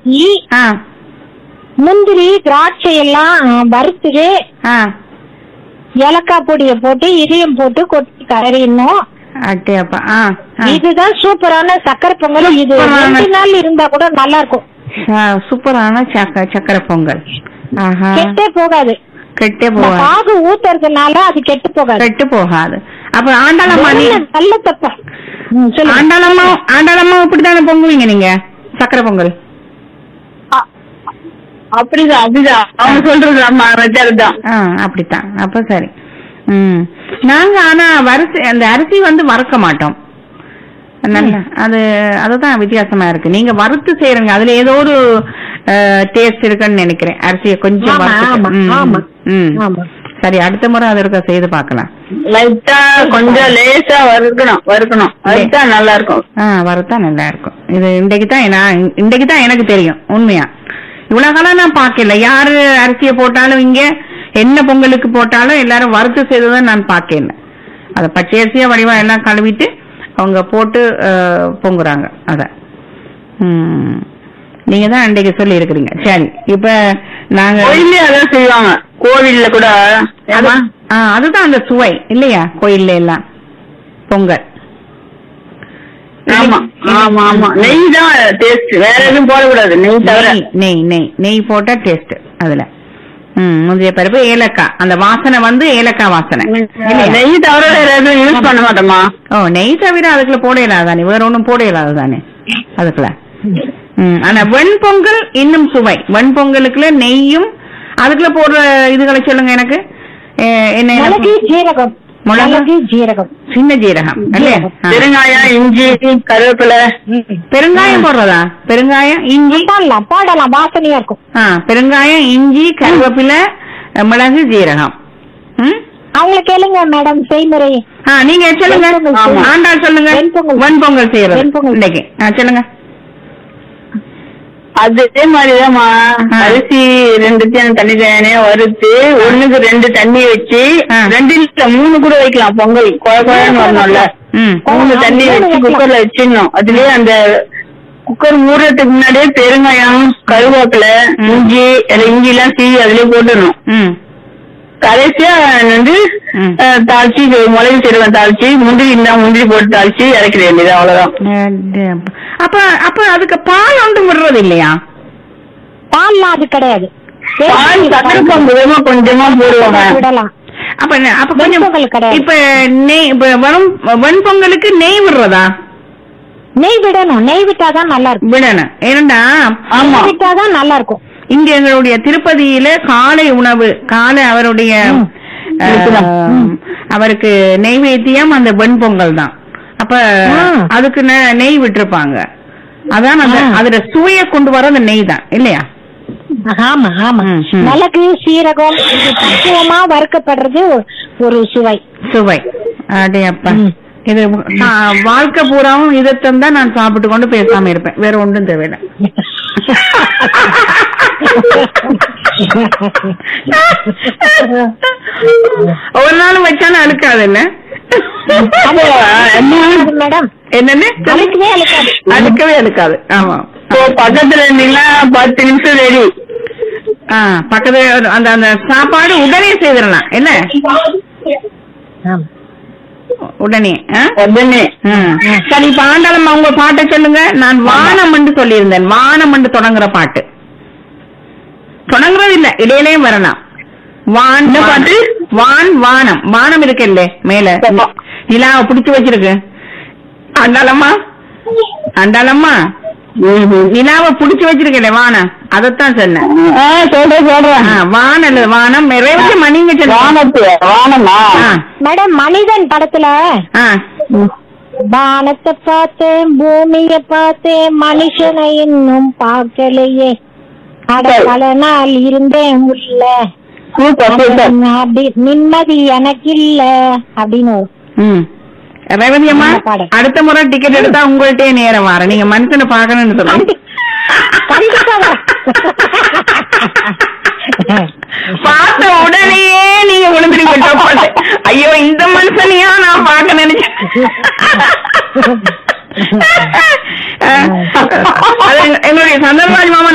அரிசி ஆ முந்திரி திராட்சை எல்லாம் ஆ, வறுத்துட்டு ஆ ஏலக்காய் பொடிய போட்டு இதயம் போட்டு கொட்டி கரையணும் அட்டேப்பா ஆ ஆ. இதுதான் சூப்பரான சக்கரை பொங்கல் இது சூப்பரான- ரெண்டு நாள் இருந்தா கூட நல்லா இருக்கும் ச- சூப்பரான சக்க சக்கரை பொங்கல் ஆஹா கெட்டே போகாது கெட்டே இந்த போகாது பாகு ஊத்துறதுனால அது கெட்டு போகாது கெட்டு போகாது அப்ப ஆண்டாளம்மா நீ நல்ல- நல்ல தப்பா ம், சொல்லுங்க. ஆண்டாளம்மா ஆண்டாளம்மா இப்படித்தானே பொங்குவீங்க நீங்க சக்கரை பொங்கல் அ- அப்படிதான் அப்படிதான் அவங்க சொல்றது ஆமா மெத்தட் தான் ஆ அப்படித்தான் அப்ப சரி ம் நாங்க ஆனா வரிசை அந்த அரிசி வந்து வறுக்க மாட்டோம் நல்ல அது அதுதான் வித்தியாசமா இருக்கு நீங்க வறுத்து செய்யறீங்க அதுல ஏதோ ஒரு டேஸ்ட் இருக்குன்னு நினைக்கிறேன் அரிசியை கொஞ்சம் ஆமா, வறுத்துட்டு. ஆமா, ம், ஆமா. ம். ஆமா. சரி அடுத்த முறை அது இருக்க செய்து பார்க்கலாம் லைட்டா கொஞ்சம் லேசா வறுக்கணும் வறுக்கணும் அதுதான் நல்லா இருக்கும் ஆ வறுத்தா நல்லா இருக்கும் இது இன்றைக்கு தான் நான் இன்றைக்கு தான் எனக்கு தெரியும் உண்மையா இவ்வளவு காலம் நான் பார்க்கல யாரு அரிசியை போட்டாலும் இங்க என்ன பொங்கலுக்கு போட்டாலும் எல்லாரும் வறுத்து செய்ததான் நான் பார்க்கல அத பச்சையரிசியா வடிவா எல்லாம் கழுவிட்டு அவங்க போட்டு அஹ், பொங்குறாங்க அத ம். நீங்க தான் அன்றைக்கு சொல்லி இருக்கிறீங்க சரி இப்ப நாங்க கோயிலே அதான் செய்வாங்க கோவில்ல கூட ஏமா ஆ, அதுதான் அந்த சுவை இல்லையா கோயில்ல எல்லாம் பொங்கல் ஆமா ஆமா ஆமா நெய் தான் டேஸ்ட் வேற எதுவும் போடக்கூடாது நெய் தவிர நெய் நெய் நெய் நெய் போட்டா டேஸ்ட் அதுல ம் முந்தைய பருப்பு ஏலக்காய் அந்த வாசனை வந்து ஏலக்காய் வாசனை இல்லையா? நெய் தவிர வேற எதுவும் யூஸ் பண்ண மாட்டோமா ஓ நெய் தவிர அதுக்குள்ள போட இயலாது தானே வேற ஒண்ணும் போட இயலாது தானே அதுக்குள்ள ம் ஆனா வெண்பொங்கல் இன்னும் சுவை வெண்பொங்கலுக்குள்ள நெய்யும் அதுக்குள்ள போடுற இதுகளை சொல்லுங்க எனக்கு எ, என்ன மிளகு ஜீரகம் மிளகு? மிளகு ஜீரகம் சின்ன ஜீரகம் இல்லையா ஆ. பெருங்காயம் இஞ்சி கருவேப்பிலை பெருங்காயம் போடுறதா பெருங்காயம் இஞ்சி போடலாம் போடலாம் வாசனையா இருக்கும் ஆ பெருங்காயம் இஞ்சி கருவேப்பிலை மிளகு ஜீரகம் ம் அவங்கள கேளுங்க மேடம் செய்முறை ஆ நீங்க சொல்லுங்க வெண்பொங்கல் ஆமா. ஆண்டாள் சொல்லுங்க வெண்பொங்கல். வெண்பொங்கல் செய்யறது வெண்பொங்கல். இன்னைக்கு ஆ சொல்லுங்க அதே மாதிரிதாம்மா ஆ. அரிசி ரெண்டுத்தையும் தண்ணி தனியா வறுத்து ஒண்ணுக்கு ரெண்டு தண்ணி வச்சு ஆ. ரெண்டு இல்ல மூணு கூட வைக்கலாம் பொங்கல் குழ குழன்னு வரணும்ல ம் மூணு தண்ணி மூணு வச்சு வைக்கலாம். குக்கர்ல வச்சிடணும் அதுலயே அந்த குக்கர் மூடுறதுக்கு முன்னாடியே பெருங்காயம் கருவேப்பிலை ம். இஞ்சி அதுல இஞ்சி எல்லாம் சீவி அதுலயே போட்டுடணும் ம் கடைசியா வந்து ம். அஹ், தாளிச்சு இது மிளகு சீரகம் தாளிச்சு முந்திரி இருந்தா முந்திரி போட்டு தாளிச்சு இறக்கிட வேண்டியது அவ்வளவுதான் அடேப்பா. அப்ப அப்ப அதுக்கு பால் ஒன்றும் விடுறது இல்லையா பால்லாம் அது கிடையாது பால் சக்கரை கொஞ்சமா கொஞ்சமா போடுவாங்க விடலாம் அப்ப என்ன- அப்ப கொஞ்சம் வெண்பொங்கல் கிடையாது. இப்ப நெய் இப்ப வரும் வெண்பொங்கலுக்கு நெய் விடுறதா நெய் விடணும் நெய் விட்டாதான் நல்லா இருக்கும் விடணும் ஏனண்டா ஆமா நெய் விட்டாதான் நல்லா இருக்கும் இங்க எங்களுடைய திருப்பதியில காலை உணவு காலை அவருடைய ம். அஹ், அவருக்கு நெய்வேத்தியம் அந்த வெண்பொங்கல் தான் அப்ப ஆ. அதுக்கு நெ- நெய் விட்டிருப்பாங்க அதான் அந்த ஆ. அதுல சுவைய கொண்டு வர அந்த நெய் தான் இல்லையா ஆமா ஆமா ம், ம். மிளகு சீரகம் இது பக்குவமா வறுக்கப்படுறது ஒரு சுவை சுவை அடே அப்பா ம். இது ஆ, வாழ்க்கை பூராவும் இதைத்தான் தான் நான் சாப்பிட்டு கொண்டு பேசாம இருப்பேன் வேற ஒன்றும் தேவையில்லை ஒரு நாளும் வச்சாலும் அழுக்காது என்ன மேடம் என்னன்னு அழுக்கவே அழுக்காது அழுக்கவே அழுக்காது ஆமா இப்போ பக்கத்துல இருந்தீங்கன்னா பத்து நிமிஷம் ரெடி ஆ பக்கத்து அந்த அந்த சாப்பாடு உடனே செய்திடலாம் என்ன ஆமா. உடனே ஆ? உடனே ம். சரி இப்ப ஆண்டாளம்மா உங்க பாட்டை சொல்லுங்க நான் வானம் என்று சொல்லியிருந்தேன் வானம் என்று தொடங்குற பாட்டு தொடங்குறது இல்ல இடையிலயும் வரலாம் வான் என்ன வானம். பாட்டு? வான் வானம் வானம் இருக்குல்ல மேல ஆமா. நிலாவை பிடிச்சு வச்சிருக்கு ஆண்டாளம்மா ஆண்டாளம்மா நிலாவை பிடிச்சு வச்சிருக்கல வானம் அதத்தான் சொன்னேன் ஆ, சொல்றேன் சொல்றேன் ஆ, வானல் வானம் நிறைய மணிங்க சொல்லுங்க வானத்து வானமா ஆ, மேடம் மனிதன் படத்துல ஆ. வானத்தை பார்த்தேன் பூமிய பார்த்தேன் மனுஷனை இன்னும் பார்க்கலையே அட பல நாள் இருந்தேன் உள்ள சூப்பர் சூப்பர் அப்படி நிம்மதி எனக்கு இல்ல அப்படின்னு வரும். ம். ரேவதி அம்மா நல்ல பாடம். அடுத்த முறை டிக்கெட் எடுத்தா உங்கள்ட்டே நேரம் வர நீங்க மனுஷனை பாக்கணும்னு சொல்லுங்க கண்டிப்பா வரேன். பார்த்த உடனேயே நீங்க விழுந்துருங்க டொப்பாட்டு. ஐயோ இந்த மனுஷனையா நான் பார்க்க நினைச்சேன் அஹ், அது எங்க- எங்களுடைய சந்தர்ராஜ் மாமா